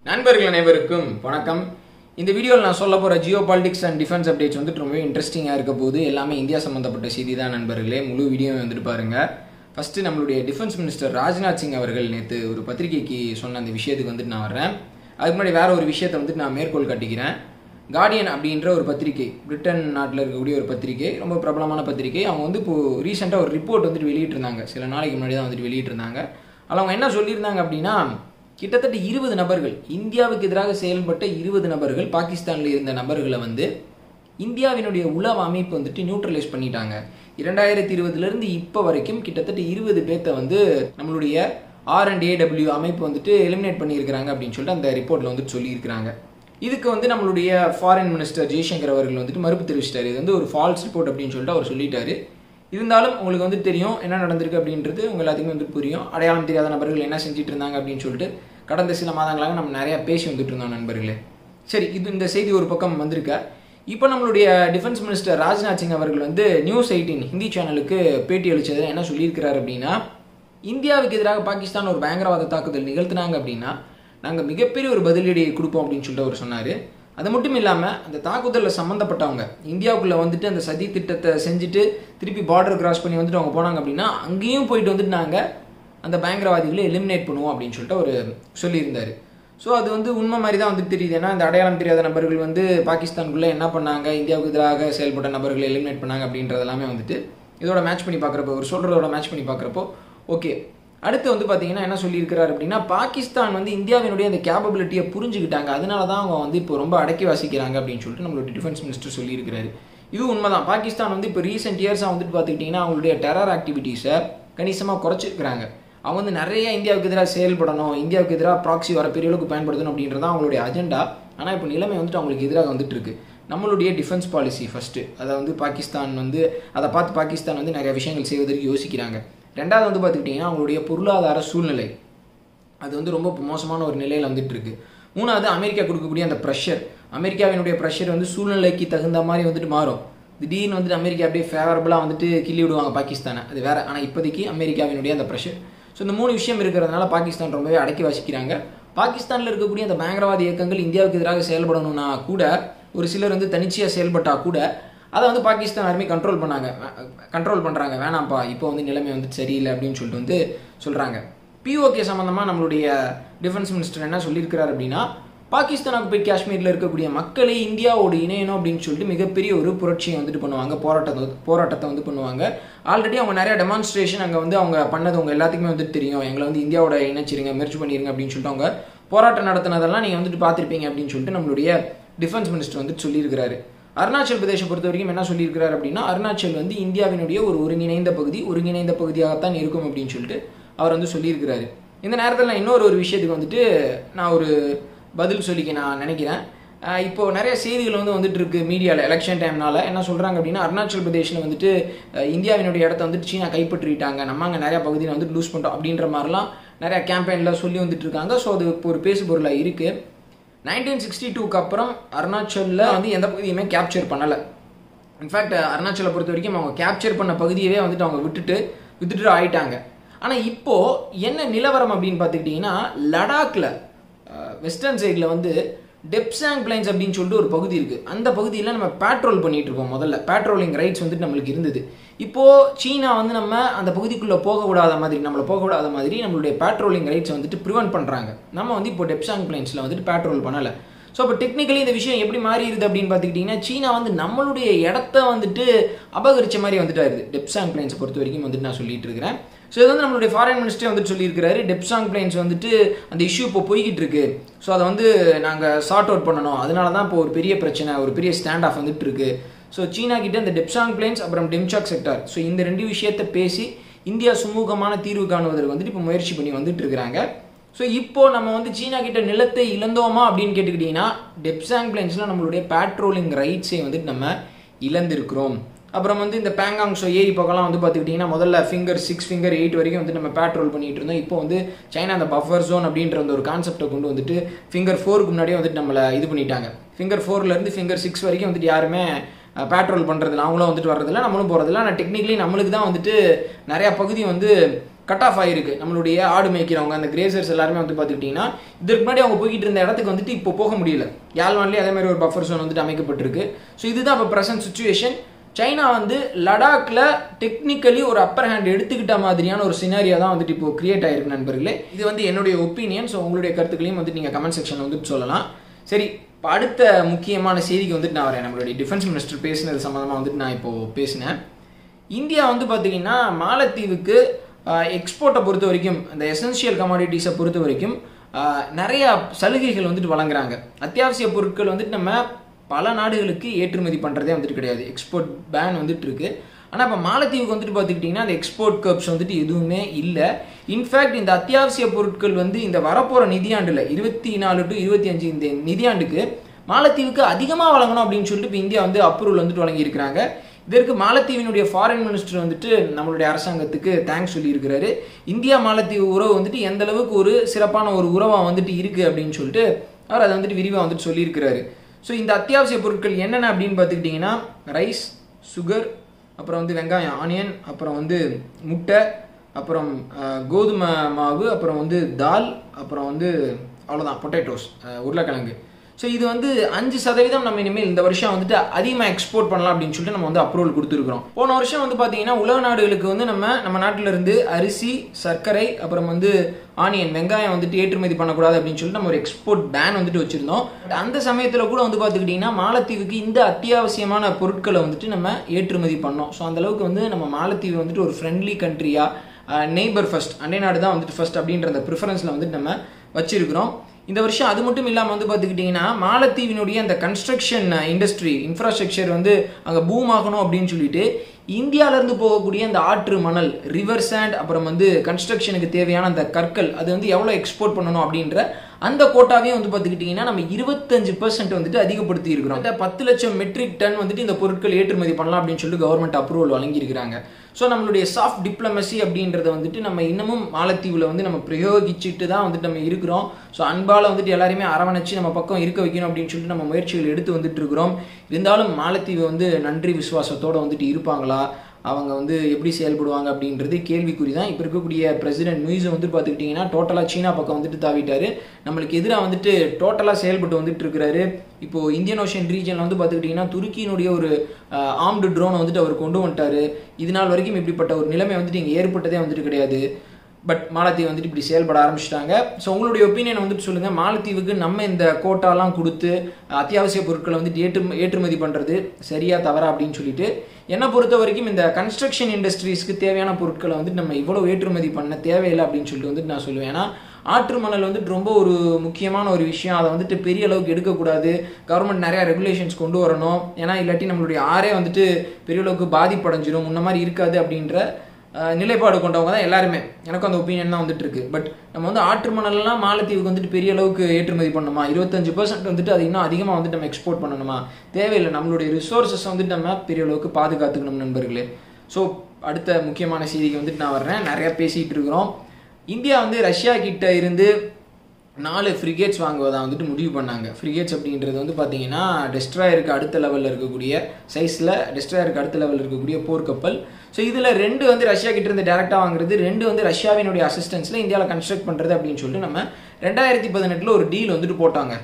நண்பர்கள் அனைவருக்கும் வணக்கம் இந்த வீடியோவில் நான் சொல்ல போகிற geopolitics and defence updates வந்துட்டு ரொம்பவே இன்ட்ரெஸ்டிங்காக இருக்க போது எல்லாமே இந்தியா சம்மந்தப்பட்ட செய்தி தான் நண்பர்களே முழு வீடியோ வந்துட்டு பாருங்க ஃபஸ்ட்டு நம்மளுடைய டிஃபென்ஸ் மினிஸ்டர் ராஜ்நாத் சிங் அவர்கள் நேற்று ஒரு பத்திரிகைக்கு சொன்ன அந்த விஷயத்துக்கு வந்துட்டு நான் வர்றேன் அதுக்கு முன்னாடி வேற ஒரு விஷயத்தை வந்துட்டு நான் மேற்கோள் காட்டிக்கிறேன் கார்டியன் அப்படின்ற ஒரு பத்திரிகை பிரிட்டன் நாட்டில் இருக்கக்கூடிய ஒரு பத்திரிகை ரொம்ப பிரபலமான பத்திரிகை அவங்க வந்து இப்போ ரீசெண்டாக ஒரு ரிப்போர்ட் வந்துட்டு வெளியிட்டிருந்தாங்க சில நாளைக்கு முன்னாடி தான் வந்துட்டு வெளியிட்டிருந்தாங்க அதில் அவங்க என்ன சொல்லியிருந்தாங்க அப்படின்னா கிட்டத்தட்ட இருபது நபர்கள் இந்தியாவுக்கு எதிராக செயல்பட்ட இருபது நபர்கள் பாகிஸ்தானில் இருந்த நபர்களை வந்து இந்தியாவினுடைய உளவு அமைப்பு வந்துட்டு நியூட்ரலைஸ் பண்ணிட்டாங்க இரண்டாயிரத்தி இருபதுலேருந்து இப்போ வரைக்கும் கிட்டத்தட்ட இருபது பேர்த்த வந்து நம்மளுடைய ஆர் அண்ட் ஏடபிள்யூ அமைப்பு வந்துட்டு எலிமினேட் பண்ணியிருக்கிறாங்க அப்படின்னு சொல்லிட்டு அந்த ரிப்போர்ட்டில் வந்துட்டு சொல்லியிருக்கிறாங்க இதுக்கு வந்து நம்மளுடைய ஃபாரின் மினிஸ்டர் ஜெய்சங்கர் அவர்கள் வந்துட்டு மறுப்பு தெரிவிச்சிட்டாரு இது வந்து ஒரு ஃபால்ஸ் ரிப்போர்ட் அப்படின்னு சொல்லிட்டு அவர் சொல்லிட்டாரு இருந்தாலும் உங்களுக்கு வந்து தெரியும் என்ன நடந்திருக்கு அப்படின்றது உங்க எல்லாத்துக்குமே வந்து புரியும் அடையாளம் தெரியாத நபர்கள் என்ன செஞ்சுட்டு இருந்தாங்க அப்படின்னு சொல்லிட்டு கடந்த சில மாதங்களாக நம்ம நிறைய பேசி வந்துட்டு இருந்தோம் நண்பர்களே சரி இது இந்த செய்தி ஒரு பக்கம் வந்திருக்க இப்போ நம்மளுடைய டிஃபென்ஸ் மினிஸ்டர் ராஜ்நாத் சிங் அவர்கள் வந்து நியூஸ் எயிட்டின் ஹிந்தி சேனலுக்கு பேட்டி அளிச்சதில் என்ன சொல்லியிருக்கிறார் அப்படின்னா இந்தியாவுக்கு எதிராக பாகிஸ்தான் ஒரு பயங்கரவாத தாக்குதல் நிகழ்த்தினாங்க அப்படின்னா நாங்கள் மிகப்பெரிய ஒரு பதிலடியை கொடுப்போம் அப்படின்னு சொல்லிட்டு அவர் சொன்னார் அது மட்டும் இல்லாமல் அந்த தாக்குதலில் சம்மந்தப்பட்டவங்க இந்தியாவுக்குள்ளே வந்துட்டு அந்த சதி திட்டத்தை செஞ்சுட்டு திருப்பி பார்டர் கிராஸ் பண்ணி வந்துட்டு அவங்க போனாங்க அப்படின்னா அங்கேயும் போயிட்டு வந்துட்டு நாங்கள் அந்த பயங்கரவாதிகளை எலிமினேட் பண்ணுவோம் அப்படின்னு சொல்லிட்டு அவர் சொல்லியிருந்தார் ஸோ அது வந்து உண்மை மாதிரி தான் வந்துட்டு தெரியுது ஏன்னா இந்த அடையாளம் தெரியாத நபர்கள் வந்து பாகிஸ்தானுக்குள்ளே என்ன பண்ணாங்க இந்தியாவுக்கு எதிராக செயல்பட்ட நபர்களை எலிமினேட் பண்ணாங்க அப்படின்றது எல்லாமே வந்துட்டு இதோட மேட்ச் பண்ணி பார்க்குறப்போ ஒரு சொல்கிறதோட மேட்ச் பண்ணி பார்க்குறப்போ ஓகே அடுத்து வந்து பார்த்தீங்கன்னா என்ன சொல்லியிருக்கிறார் அப்படின்னா பாகிஸ்தான் வந்து இந்தியாவினுடைய அந்த கேப்பபிலிட்டியை புரிஞ்சுக்கிட்டாங்க அதனால தான் அவங்க வந்து இப்போ ரொம்ப அடக்கி வாசிக்கிறாங்க அப்படின்னு சொல்லிட்டு நம்மளோட டிஃபென்ஸ் மினிஸ்டர் சொல்லியிருக்கிறாரு இது உண்மைதான் பாகிஸ்தான் வந்து இப்போ ரீசெண்ட் இயர்ஸாக வந்துட்டு பார்த்துக்கிட்டிங்கன்னா அவங்களுடைய டெரர் ஆக்டிவிட்டீஸை கணிசமாக குறைச்சிருக்கிறாங்க அவங்க வந்து நிறைய இந்தியாவுக்கு எதிராக செயல்படணும் இந்தியாவுக்கு எதிராக ப்ராக்சி வர பெரிய அளவுக்கு பயன்படுத்தணும் அப்படின்றது அவங்களுடைய அஜெண்டா ஆனால் இப்போ நிலைமை வந்துட்டு அவங்களுக்கு எதிராக வந்துட்டு இருக்கு நம்மளுடைய டிஃபென்ஸ் பாலிசி ஃபஸ்ட்டு அதை வந்து பாகிஸ்தான் வந்து அதை பார்த்து பாகிஸ்தான் வந்து நிறைய விஷயங்கள் செய்வதற்கு யோசிக்கிறாங்க ரெண்டாவது வந்து பார்த்துக்கிட்டிங்கன்னா அவங்களுடைய பொருளாதார சூழ்நிலை அது வந்து ரொம்ப மோசமான ஒரு நிலையில் வந்துட்டு இருக்கு மூணாவது அமெரிக்கா கொடுக்கக்கூடிய அந்த ப்ரெஷர் அமெரிக்காவினுடைய ப்ரெஷர் வந்து சூழ்நிலைக்கு தகுந்த மாதிரி வந்துட்டு மாறும் திடீர்னு வந்துட்டு அமெரிக்கா அப்படியே ஃபேவரபுளாக வந்துட்டு கிள்ளி விடுவாங்க பாகிஸ்தானை அது வேற ஆனால் இப்போதைக்கு அமெரிக்காவினுடைய அந்த ப்ரெஷர் ஸோ இந்த மூணு விஷயம் இருக்கிறதுனால பாகிஸ்தான் ரொம்பவே அடக்கி வாசிக்கிறாங்க பாகிஸ்தானில் இருக்கக்கூடிய அந்த பயங்கரவாத இயக்கங்கள் இந்தியாவுக்கு எதிராக செயல்படணும்னா கூட ஒரு சிலர் வந்து தனிச்சையாக செயல்பட்டால் கூட அதை வந்து பாகிஸ்தான் ஆர்மி கண்ட்ரோல் பண்ணாங்க கண்ட்ரோல் பண்ணுறாங்க வேணாம்ப்பா இப்போ வந்து நிலைமை வந்து சரியில்லை அப்படின்னு சொல்லிட்டு வந்து சொல்கிறாங்க பிஓகே சம்மந்தமாக நம்மளுடைய டிஃபென்ஸ் மினிஸ்டர் என்ன சொல்லியிருக்கிறார் அப்படின்னா பாகிஸ்தான் ஆக்குபைட் காஷ்மீரில் இருக்கக்கூடிய மக்களை இந்தியாவோடு இணையணும் அப்படின்னு சொல்லிட்டு மிகப்பெரிய ஒரு புரட்சியை வந்துட்டு பண்ணுவாங்க போராட்டத்தை போராட்டத்தை வந்து பண்ணுவாங்க ஆல்ரெடி அவங்க நிறைய டெமான்ஸ்ட்ரேஷன் அங்கே வந்து அவங்க பண்ணது அவங்க எல்லாத்துக்குமே வந்துட்டு தெரியும் எங்களை வந்து இந்தியாவோட இணைச்சிருங்க முயற்சி பண்ணிருங்க அப்படின்னு சொல்லிட்டு அவங்க போராட்டம் நடத்தினதெல்லாம் நீங்கள் வந்துட்டு பார்த்துருப்பீங்க அப்படின்னு சொல்லிட்டு நம்மளுடைய டிஃபென்ஸ் மினிஸ்டர் வந்துட்டு சொல்லியிருக்கிறாரு அருணாச்சல் பிரதேசம் பொறுத்த வரைக்கும் என்ன சொல்லியிருக்கிறார் அப்படின்னா அருணாச்சல் வந்து இந்தியாவினுடைய ஒரு ஒருங்கிணைந்த பகுதி ஒருங்கிணைந்த பகுதியாகத்தான் இருக்கும் அப்படின்னு சொல்லிட்டு அவர் வந்து சொல்லியிருக்கிறாரு இந்த நேரத்தில் நான் இன்னொரு ஒரு விஷயத்துக்கு வந்துட்டு நான் ஒரு பதில் சொல்லிக்க நான் நினைக்கிறேன் இப்போ நிறைய செய்திகள் வந்து வந்துட்டு இருக்கு மீடியாவில் எலெக்ஷன் டைம்னால என்ன சொல்கிறாங்க அப்படின்னா அருணாச்சல் பிரதேஷில் வந்துட்டு இந்தியாவினுடைய இடத்த வந்துட்டு சீனா கைப்பற்றிட்டாங்க நம்ம அங்கே நிறையா பகுதியில் வந்துட்டு லூஸ் பண்ணிட்டோம் அப்படின்ற மாதிரிலாம் நிறையா கேம்பெயினில் சொல்லி வந்துட்டு இருக்காங்க ஸோ அது இப்போ ஒரு பேசு பொருளாக இருக்குது நைன்டீன் சிக்ஸ்டி டூக்கு அப்புறம் அருணாச்சலில் வந்து எந்த பகுதியுமே கேப்சர் பண்ணலை இன்ஃபேக்ட் அருணாச்சலை பொறுத்த வரைக்கும் அவங்க கேப்சர் பண்ண பகுதியவே வந்துட்டு அவங்க விட்டுட்டு வித்துட்டு ஆயிட்டாங்க ஆனால் இப்போது என்ன நிலவரம் அப்படின்னு பார்த்துக்கிட்டிங்கன்னா லடாக்கில் வெஸ்டர்ன் சைடில் வந்து டெப்சாங் பிளைன்ஸ் அப்படின்னு சொல்லிட்டு ஒரு பகுதி இருக்குது அந்த பகுதியில் நம்ம பேட்ரோல் பண்ணிட்டு இருப்போம் முதல்ல பேட்ரோலிங் ரைட்ஸ் வந்துட்டு நம்மளுக்கு இருந்தது இப்போது சீனா வந்து நம்ம அந்த பகுதிக்குள்ளே போக விடாத மாதிரி நம்மளை போக விடாத மாதிரி நம்மளுடைய பேட்ரோலிங் ரைட்ஸ் வந்துட்டு ப்ரிவென்ட் பண்ணுறாங்க நம்ம வந்து இப்போ டெப்சாங் பிளைன்ஸில் வந்துட்டு பேட்ரோல் பண்ணலை ஸோ அப்போ டெக்னிக்கலி இந்த விஷயம் எப்படி மாறிடுது அப்படின்னு பார்த்துக்கிட்டிங்கன்னா சீனா வந்து நம்மளுடைய இடத்த வந்துட்டு அபகரிச்ச மாதிரி வந்துட்டு ஆயிருது டெப்சாங் பிளைன்ஸை பொறுத்த வரைக்கும் வந்துட்டு நான் சொல்லிட்டு இருக்கிறேன் ஸோ இது வந்து நம்மளுடைய ஃபாரின் மினிஸ்டரே வந்துட்டு சொல்லியிருக்கிறாரு டெப்சாங் பிளைன்ஸ் வந்துட்டு அந்த இஷ்யூ இப்போ போய்கிட்டு இருக்கு ஸோ அதை வந்து நாங்கள் சார்ட் அவுட் பண்ணணும் அதனால தான் இப்போ ஒரு பெரிய பிரச்சனை ஒரு பெரிய ஸ்டாண்ட் ஆஃப் வந்துட்டு இருக்கு ஸோ சீனா கிட்ட இந்த டெப்சாங் பிளைன்ஸ் அப்புறம் டெம்சாக் செக்டார் ஸோ இந்த ரெண்டு விஷயத்தை பேசி இந்தியா சுமூகமான தீர்வு காணுவதற்கு வந்துட்டு இப்போ முயற்சி பண்ணி வந்துட்டு இருக்கிறாங்க ஸோ இப்போ நம்ம வந்து சீனா கிட்ட நிலத்தை இழந்தோமா அப்படின்னு கேட்டுக்கிட்டிங்கன்னா டெப்சாங் பிளைன்ஸில் நம்மளுடைய பேட்ரோலிங் ரைட்ஸை வந்துட்டு நம்ம இழந்திருக்கிறோம் அப்புறம் வந்து இந்த பேங்காங் ஸோ ஏரி பக்கம்லாம் வந்து பார்த்துக்கிட்டிங்கன்னா முதல்ல ஃபிங்கர் சிக்ஸ் ஃபிங்கர் எயிட் வரைக்கும் வந்து நம்ம பேட்ரோல் பண்ணிட்டு இருந்தோம் இப்போ வந்து சைனா அந்த பஃபர் ஜோன் அப்படின்ற அந்த ஒரு கான்செப்டை கொண்டு வந்துட்டு ஃபிங்கர் ஃபோருக்கு முன்னாடியே வந்துட்டு நம்மளை இது பண்ணிட்டாங்க ஃபிங்கர் ஃபோர்லேருந்து ஃபிங்கர் சிக்ஸ் வரைக்கும் வந்துட்டு யாருமே பேட்ரோல் பண்ணுறதில்ல அவங்களும் வந்துட்டு வர்றதில்ல நம்மளும் போகிறதில்ல ஆனால் டெக்னிக்கலி நம்மளுக்கு தான் வந்துட்டு நிறையா பகுதி வந்து கட் ஆஃப் ஆயிருக்கு நம்மளுடைய ஆடு மேய்க்கிறவங்க அந்த கிரேசர்ஸ் எல்லாருமே வந்து பார்த்துக்கிட்டிங்கன்னா இதற்கு முன்னாடி அவங்க போய்கிட்டு இருந்த இடத்துக்கு வந்துட்டு இப்போ போக முடியல யாழ்வான்லேயே அதே மாதிரி ஒரு பஃபர் zone வந்துட்டு அமைக்கப்பட்டிருக்கு ஸோ இதுதான் இப்போ ப்ரெசன்ட் சுச்சுவேஷன் சைனா வந்து லடாக்ல டெக்னிக்கலி ஒரு அப்பர் ஹேண்ட் எடுத்துக்கிட்ட மாதிரியான ஒரு சினாரியா தான் வந்துட்டு இப்போ கிரியேட் ஆயிருக்கு நண்பர்களே இது வந்து என்னுடைய ஒப்பீனியன் ஸோ உங்களுடைய கருத்துக்களையும் வந்து நீங்கள் கமெண்ட் செக்ஷனில் வந்துட்டு சொல்லலாம் சரி இப்போ அடுத்த முக்கியமான செய்திக்கு வந்துட்டு நான் வரேன் நம்மளுடைய டிஃபென்ஸ் மினிஸ்டர் பேசினது சம்மந்தமாக வந்துட்டு நான் இப்போ பேசினேன் இந்தியா வந்து பார்த்தீங்கன்னா மாலத்தீவுக்கு எக்ஸ்போர்ட்டை பொறுத்த வரைக்கும் அந்த எசென்ஷியல் கமாடிட்டிஸை பொறுத்த வரைக்கும் ஆஹ், நிறைய சலுகைகள் வந்துட்டு வழங்குறாங்க அத்தியாவசிய பொருட்கள் வந்துட்டு நம்ம பல நாடுகளுக்கு ஏற்றுமதி பண்ணுறதே வந்துட்டு கிடையாது எக்ஸ்போர்ட் பேன் வந்துட்டு இருக்கு ஆனால் இப்போ மாலத்தீவுக்கு வந்துட்டு பார்த்துக்கிட்டிங்கன்னா அந்த எக்ஸ்போர்ட் கப்ஸ் வந்துட்டு எதுவுமே இல்லை இன்ஃபேக்ட் இந்த அத்தியாவசிய பொருட்கள் வந்து இந்த வரப்போகிற நிதியாண்டில் இருபத்தி நாலு டு இருபத்தி அஞ்சு இந்த நிதியாண்டுக்கு மாலத்தீவுக்கு அதிகமாக வழங்கணும் அப்படின்னு சொல்லிட்டு இப்போ இந்தியா வந்து அப்ரூவல் வந்துட்டு வழங்கியிருக்கிறாங்க இதற்கு மாலத்தீவினுடைய ஃபாரின் மினிஸ்டர் வந்துட்டு நம்மளுடைய அரசாங்கத்துக்கு தேங்க்ஸ் சொல்லியிருக்கிறாரு இந்தியா மாலத்தீவு உறவு வந்துட்டு எந்த அளவுக்கு ஒரு சிறப்பான ஒரு உறவாக வந்துட்டு இருக்குது அப்படின்னு சொல்லிட்டு அவர் அதை வந்துட்டு விரிவாக வந்துட்டு சொல்லியிருக்கிறாரு ஸோ இந்த அத்தியாவசிய பொருட்கள் என்னென்ன அப்படின்னு பார்த்துக்கிட்டிங்கன்னா ரைஸ் சுகர் அப்புறம் வந்து வெங்காயம் ஆனியன் அப்புறம் வந்து முட்டை அப்புறம் அஹ், கோதுமை மாவு அப்புறம் வந்து தால் அப்புறம் வந்து அவ்வளோதான் பொட்டேட்டோஸ் உருளைக்கிழங்கு ஸோ இது வந்து அஞ்சு சதவீதம் நம்ம இனிமேல் இந்த வருஷம் வந்துட்டு அதிகமாக எக்ஸ்போர்ட் பண்ணலாம் அப்படின்னு சொல்லிட்டு நம்ம வந்து அப்ரூவல் கொடுத்துருக்குறோம் போன வருஷம் வந்து பார்த்தீங்கன்னா உலக நாடுகளுக்கு வந்து நம்ம நம்ம நாட்டில இருந்து அரிசி சர்க்கரை அப்புறம் வந்து ஆனியன் வெங்காயம் வந்துட்டு ஏற்றுமதி பண்ணக்கூடாது அப்படின்னு சொல்லிட்டு நம்ம ஒரு எக்ஸ்போர்ட் பேன் வந்துட்டு வச்சிருந்தோம் But அந்த சமயத்தில் கூட வந்து பார்த்துக்கிட்டிங்கன்னா மாலத்தீவுக்கு இந்த அத்தியாவசியமான பொருட்களை வந்துட்டு நம்ம ஏற்றுமதி பண்ணோம் ஸோ அந்த அளவுக்கு வந்து நம்ம மாலத்தீவு வந்துட்டு ஒரு ஃப்ரெண்ட்லி கண்ட்ரியாக நெய்பர் ஃபர்ஸ்ட் அண்டை நாடு தான் வந்துட்டு ஃபர்ஸ்ட் அப்படின்ற அந்த ப்ரிஃபரன்ஸில் வந்துட்டு நம்ம வச்சிருக்கிறோம் இந்த வருஷம் அது மட்டும் இல்லாமல் வந்து பார்த்துக்கிட்டிங்கன்னா மாலத்தீவினுடைய அந்த கன்ஸ்ட்ரக்ஷன் இண்டஸ்ட்ரி இன்ஃப்ராஸ்ட்ரக்சர் வந்து அங்கே பூம் ஆகணும் அப்படின்னு சொல்லிட்டு இந்தியாவிலேருந்து போகக்கூடிய அந்த ஆற்று மணல் ரிவர் சாண்ட் அப்புறம் வந்து கன்ஸ்ட்ரக்ஷனுக்கு தேவையான அந்த கற்கள் அது வந்து எவ்வளோ எக்ஸ்போர்ட் பண்ணணும் அப்படின்ற அந்த கோட்டாவையும் வந்து பார்த்துக்கிட்டிங்கன்னா நம்ம இருபத்தஞ்சு பர்சன்ட் வந்துட்டு அதிகப்படுத்தி இருக்கிறோம் இந்த பத்து லட்சம் மெட்ரிக் டன் வந்துட்டு இந்த பொருட்கள் ஏற்றுமதி பண்ணலாம் அப்படின்னு சொல்லிட்டு கவர்மெண்ட் அப்ரூவல் வழங்கியிருக்கிறாங்க ஸோ நம்மளுடைய சாஃப்ட் டிப்ளமசி அப்படின்றத வந்துட்டு நம்ம இன்னமும் மாலத்தீவில் வந்து நம்ம பிரயோகிச்சுட்டு தான் வந்துட்டு நம்ம இருக்கிறோம் ஸோ அன்பால் வந்துட்டு எல்லாரையுமே அரவணைச்சு நம்ம பக்கம் இருக்க வைக்கணும் அப்படின்னு சொல்லிட்டு நம்ம முயற்சிகள் எடுத்து வந்துட்டு இருக்கிறோம் இருந்தாலும் மாலத்தீவு வந்து நன்றி விசுவாசத்தோட வந்துட்டு இருப்பாங்களா அவங்க வந்து எப்படி செயல்படுவாங்க அப்படின்றது கேள்விக்குறி தான் இப்போ இருக்கக்கூடிய பிரசிடென்ட் நுயிஸ் வந்து பார்த்துக்கிட்டிங்கன்னா டோட்டலாக சீனா பக்கம் வந்துட்டு தாவிட்டாரு நம்மளுக்கு எதிராக வந்துட்டு டோட்டலாக செயல்பட்டு வந்துட்டு இருக்கிறாரு இப்போ இந்தியன் ஓஷன் ரீஜனில் வந்து பார்த்துக்கிட்டிங்கன்னா துருக்கியினுடைய ஒரு ஆர்ம்டு ட்ரோனை வந்துட்டு அவர் கொண்டு வந்துட்டாரு இது நாள் வரைக்கும் இப்படிப்பட்ட ஒரு நிலைமை வந்துட்டு இங்கே ஏற்பட்டதே வந்துட்டு கிடையாது பட் மாலத்தீவு வந்துட்டு இப்படி செயல்பட ஆரம்பிச்சிட்டாங்க ஸோ உங்களுடைய ஒப்பீனியன் வந்துட்டு சொல்லுங்க மாலத்தீவுக்கு நம்ம இந்த கோட்டாலாம் கொடுத்து அத்தியாவசிய பொருட்களை வந்துட்டு ஏற்று ஏற்றுமதி பண்ணுறது சரியா தவறா அப்படின்னு சொல்லிட்டு என்னை பொறுத்த வரைக்கும் இந்த கன்ஸ்ட்ரக்ஷன் இண்டஸ்ட்ரீஸ்க்கு தேவையான பொருட்களை வந்துட்டு நம்ம இவ்வளோ ஏற்றுமதி பண்ண தேவையில்லை அப்படின்னு சொல்லிட்டு வந்துட்டு நான் சொல்லுவேன் ஏன்னா ஆற்று மணல் வந்துட்டு ரொம்ப ஒரு முக்கியமான ஒரு விஷயம் அதை வந்துட்டு பெரிய அளவுக்கு எடுக்கக்கூடாது கவர்மெண்ட் நிறைய ரெகுலேஷன்ஸ் கொண்டு வரணும் ஏன்னா இல்லாட்டி நம்மளுடைய ஆறே வந்துட்டு பெரிய அளவுக்கு பாதிப்படைஞ்சிரும் முன்ன மாதிரி இருக்காது அப்படின்ற அஹ், நிலைப்பாடு கொண்டவங்க தான் எல்லாருமே எனக்கும் அந்த ஒப்பீனியன் தான் வந்துட்டு இருக்கு பட் நம்ம வந்து ஆற்று மணல்லாம் மாலத்தீவுக்கு வந்துட்டு பெரிய அளவுக்கு ஏற்றுமதி பண்ணணுமா இருபத்தஞ்சு பர்சன்ட் வந்துட்டு அது இன்னும் அதிகமாக வந்துட்டு நம்ம எக்ஸ்போர்ட் பண்ணணுமா தேவையில்லை நம்மளுடைய ரிசோர்ஸஸ் வந்துட்டு நம்ம பெரிய அளவுக்கு பாதுகாத்துக்கணும் நண்பர்களே ஸோ அடுத்த முக்கியமான செய்திக்கு வந்துட்டு நான் வர்றேன் நிறைய பேசிகிட்டு இருக்கிறோம் இந்தியா வந்து ரஷ்யா கிட்ட இருந்து நாலு ஃப்ரிகேட்ஸ் வாங்குவதா வந்துட்டு முடிவு பண்ணாங்க ஃப்ரிகேட்ஸ் அப்படின்றது வந்து பார்த்தீங்கன்னா டெஸ்ட்ராயருக்கு அடுத்த லெவலில் இருக்கக்கூடிய சைஸில் டெஸ்ட்ராயருக்கு அடுத்த லெவலில் இருக்கக்கூடிய போர்க்கப்பல் ஸோ இதில் ரெண்டு வந்து ரஷ்யா கிட்ட இருந்து டேரெக்டாக வாங்குறது ரெண்டு வந்து ரஷ்யாவினுடைய அசிஸ்டன்ஸில் இந்தியாவில் கன்ஸ்ட்ரக்ட் பண்ணுறது அப்படின்னு சொல்லிட்டு நம்ம ரெண்டாயிரத்தி பதினெட்டில் ஒரு டீல் வந்துட்டு போட்டாங்க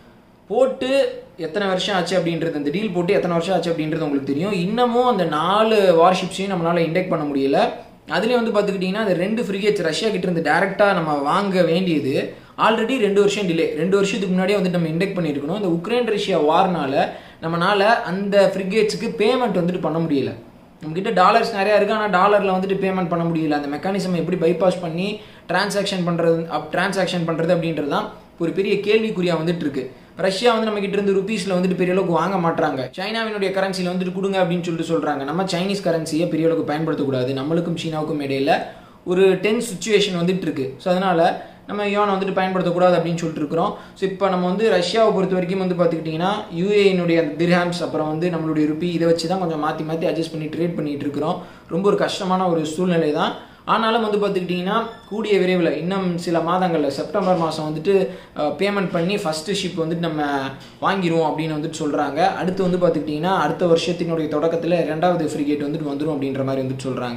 போட்டு எத்தனை வருஷம் ஆச்சு அப்படின்றது அந்த டீல் போட்டு எத்தனை வருஷம் ஆச்சு அப்படின்றது உங்களுக்கு தெரியும் இன்னமும் அந்த நாலு வார்ஷிப்ஸையும் நம்மளால் இண்டெக்ட் பண்ண முடியல அதுலேயும் வந்து பார்த்துக்கிட்டிங்கன்னா அந்த ரெண்டு ஃப்ரிகேட்ஸ் ரஷ்யா கிட்ட இருந்து டேரெக்டாக நம்ம வாங்க வேண்டியது ஆல்ரெடி ரெண்டு வருஷம் டிலே ரெண்டு வருஷத்துக்கு முன்னாடியே வந்துட்டு நம்ம இண்டெக்ட் பண்ணியிருக்கணும் இந்த உக்ரைன் ரஷ்யா வார்னால நம்மனால அந்த ஃப்ரிகேட்ஸுக்கு பேமெண்ட் வந்துட்டு பண்ண முடியல நம்மக்கிட்ட டாலர்ஸ் நிறையா இருக்குது ஆனால் டாலரில் வந்துட்டு பேமெண்ட் பண்ண முடியல அந்த மெக்கானிசம் எப்படி பைபாஸ் பண்ணி டிரான்சாக்ஷன் பண்ணுறது அப் டிரான்சாக்ஷன் பண்ணுறது அப்படின்றது தான் ஒரு பெரிய கேள்விக்குறியாக வந்துட்டு இருக்கு ரஷ்யா வந்து நம்ம கிட்ட இருந்து ருபீஸ்ல வந்துட்டு பெரிய அளவுக்கு வாங்க மாட்டாங்க சைனாவினுடைய கரன்சியில் வந்துட்டு கொடுங்க அப்படின்னு சொல்லிட்டு சொல்றாங்க நம்ம சைனீஸ் கரன்சியை பெரிய அளவுக்கு பயன்படுத்தக்கூடாது நம்மளுக்கும் சீனாவுக்கும் இடையில ஒரு டென்ஸ் சுச்சுவேஷன் வந்துட்டு இருக்கு ஸோ அதனால நம்ம யோனை வந்துட்டு பயன்படுத்தக்கூடாது அப்படின்னு சொல்லிட்டு இருக்கிறோம் ஸோ இப்போ நம்ம வந்து ரஷ்யாவை பொறுத்த வரைக்கும் வந்து பார்த்துக்கிட்டிங்கன்னா யூஏனுடைய அந்த திர்ஹாம்ஸ் அப்புறம் வந்து நம்மளுடைய ருபி இதை வச்சு தான் கொஞ்சம் மாற்றி மாற்றி அட்ஜஸ்ட் பண்ணி ட்ரேட் பண்ணிட்டு இருக்கிறோம் ரொம்ப ஒரு கஷ்டமான ஒரு சூழ்நிலை தான் ஆனாலும் வந்து பார்த்துக்கிட்டிங்கன்னா கூடிய விரைவில் இன்னும் சில மாதங்களில் செப்டம்பர் மாதம் வந்துட்டு பேமெண்ட் பண்ணி ஃபஸ்ட்டு ஷிப் வந்துட்டு நம்ம வாங்கிடுவோம் அப்படின்னு வந்துட்டு சொல்கிறாங்க அடுத்து வந்து பார்த்துக்கிட்டிங்கன்னா அடுத்த வருஷத்தினுடைய தொடக்கத்தில் ரெண்டாவது ஃப்ரிகேட் வந்துட்டு வந்துடும் அப்படின்ற மாதிரி வந்துட்டு சொல்கிறாங்க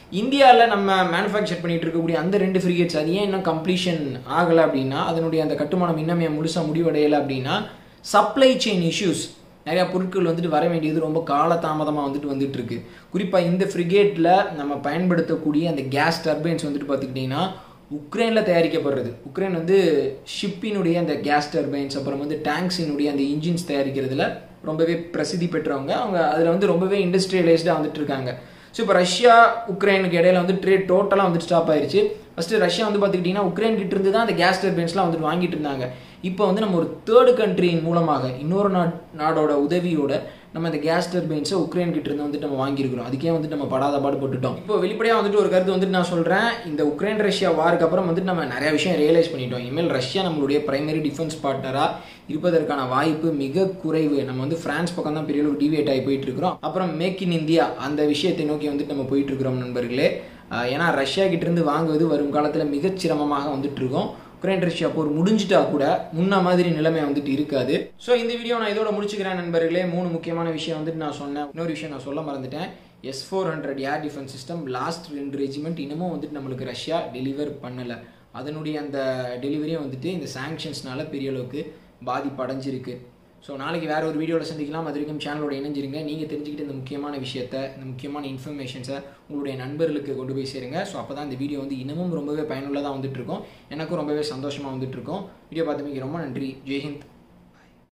இந்தியாவில் நம்ம மேனுஃபேக்சர் பண்ணிட்டு இருக்கக்கூடிய அந்த ரெண்டு ஃப்ரிகேட்ஸ் அது ஏன் இன்னும் கம்ப்ளீஷன் ஆகலை அப்படின்னா அதனுடைய அந்த கட்டுமானம் இன்னுமே முழுசாக முடிவடையலை அப்படின்னா சப்ளை செயின் இஷ்யூஸ் நிறையா பொருட்கள் வந்துட்டு வர வேண்டியது ரொம்ப காலதாமதமாக வந்துட்டு வந்துட்டு இருக்கு குறிப்பாக இந்த ஃப்ரிகேட்டில் நம்ம பயன்படுத்தக்கூடிய அந்த கேஸ் டர்பைன்ஸ் வந்துட்டு பார்த்துக்கிட்டிங்கன்னா உக்ரைனில் தயாரிக்கப்படுறது உக்ரைன் வந்து ஷிப்பினுடைய அந்த கேஸ் டர்பைன்ஸ் அப்புறம் வந்து டேங்க்ஸினுடைய அந்த இன்ஜின்ஸ் தயாரிக்கிறதுல ரொம்பவே பிரசித்தி பெற்றவங்க அவங்க அதில் வந்து ரொம்பவே இண்டஸ்ட்ரியலைஸ்டாக வந்துட்டு இருக்காங்க ஸோ இப்போ ரஷ்யா உக்ரைனுக்கு இடையில வந்து ட்ரேட் டோட்டலாக வந்து ஸ்டாப் ஆயிருச்சு ஃபஸ்ட்டு ரஷ்யா வந்து பார்த்துக்கிட்டிங்கன்னா உக்ரைன் கிட்ட இருந்து தான் அந்த கேஸ் டர்பைன்ஸ்லாம் வந்துட்டு வாங்கிட்டு இருந்தாங்க இப்போ வந்து நம்ம ஒரு தேர்டு கண்ட்ரியின் மூலமாக இன்னொரு நாட் நாடோட உதவியோட நம்ம இந்த கேஸ் டர்பைன்ஸை உக்ரைன் கிட்ட இருந்து வந்துட்டு நம்ம வாங்கியிருக்கிறோம் அதுக்கே வந்துட்டு நம்ம படாத பாடு போட்டுட்டோம் இப்போ வெளிப்படையாக வந்துட்டு ஒரு கருத்து வந்துட்டு நான் சொல்கிறேன் இந்த உக்ரைன் ரஷ்யா வாருக்கு அப்புறம் வந்துட்டு நம்ம நிறைய விஷயம் ரியலைஸ் பண்ணிட்டோம் இனிமேல் ரஷ்யா நம்மளுடைய பிரைமரி டிஃபென்ஸ் பார்ட்னராக இருப்பதற்கான வாய்ப்பு மிக குறைவு நம்ம வந்து பிரான்ஸ் பக்கம் தான் பெரிய அளவுக்கு டிவியேட் ஆகி போயிட்டு இருக்கிறோம் அப்புறம் மேக் இன் இந்தியா அந்த விஷயத்தை நோக்கி வந்துட்டு நம்ம போயிட்டு இருக்கிறோம் நண்பர்களே ஆஹ் ஏன்னா ரஷ்யா கிட்ட இருந்து வாங்குவது வரும் காலத்தில் மிகச் சிரமமாக வந்துட்டு இருக்கோம் உக்ரைன் ரஷ்யா போர் முடிஞ்சிட்டா கூட முன்ன மாதிரி நிலைமை வந்துட்டு இருக்காது ஸோ இந்த வீடியோ நான் இதோட முடிச்சுக்கிறேன் நண்பர்களே மூணு முக்கியமான விஷயம் வந்துட்டு நான் சொன்னேன் இன்னொரு விஷயம் நான் சொல்ல மறந்துட்டேன் S four hundred air defence system last ரெண்டு ரெஜிமெண்ட் இன்னமும் வந்துட்டு நம்மளுக்கு ரஷ்யா டெலிவர் பண்ணலை அதனுடைய அந்த டெலிவரியும் வந்துட்டு இந்த சாங்ஷன்ஸ்னால பெரிய அளவுக்கு பாதிப்பு அடைஞ்சிருக்கு ஸோ நாளைக்கு வேற ஒரு வீடியோவில் சந்திக்கலாம் அது வரைக்கும் சேனலோட இணைஞ்சிருங்க நீங்கள் தெரிஞ்சுக்கிட்டு இந்த முக்கியமான விஷயத்த இந்த முக்கியமான இன்ஃபர்மேஷன்ஸை உங்களுடைய நண்பர்களுக்கு கொண்டு போய் சேருங்க ஸோ அப்போ தான் இந்த வீடியோ வந்து இன்னமும் ரொம்பவே பயனுள்ளதாக வந்துட்டு இருக்கும் எனக்கும் ரொம்பவே சந்தோஷமாக வந்துட்டு இருக்கும் வீடியோ பார்த்தமைக்கு ரொம்ப நன்றி ஜெய்ஹிந்த்